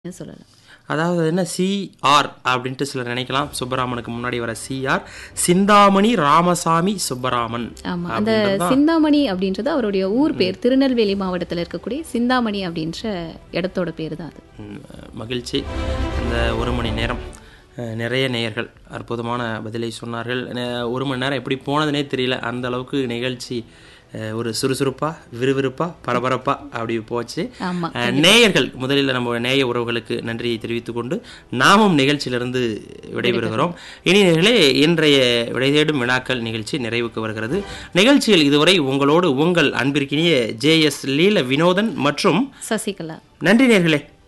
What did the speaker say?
சொல்லலாம் அதாவது என்ன சிஆர் அப்படின்ட்டு சிலர் நினைக்கலாம் சுப்பராமனுக்கு முன்னாடி வர சிஆர் சிந்தாமணி ராமசாமி சுப்பராமன் ஆமா அந்த சிந்தாமணி அப்படின்றது அவருடைய ஊர் பேர் திருநெல்வேலி மாவட்டத்தில் இருக்கக்கூடிய சிந்தாமணி அப்படின்ற இடத்தோட பேர் தான் அது ம், மகிழ்ச்சி இந்த ஒரு மணி நேரம் அஹ், நிறைய நேயர்கள் அற்புதமான பதிலை சொன்னார்கள் நெ- ஒரு மணி நேரம் எப்படி போனதுனே தெரியல அந்த அளவுக்கு நிகழ்ச்சி அஹ், ஒரு சுறுசுறுப்பா விறுவிறுப்பா பரபரப்பா அப்படி போச்சு ஆமா அஹ், நேயர்கள் முதலில் நம்ம நேய உறவுகளுக்கு நன்றியை தெரிவித்துக் கொண்டு நாமும் நிகழ்ச்சியிலிருந்து விடைபெறுகிறோம் இனி நேயர்களே இன்றைய விடை தேடும் வினாக்கள் நிகழ்ச்சி நிறைவுக்கு வருகிறது நிகழ்ச்சியில் இதுவரை உங்களோடு உங்கள் அன்பிற்கினிய ஜே எஸ் லீல வினோதன் மற்றும் சசிகலா நன்றி நேர்களே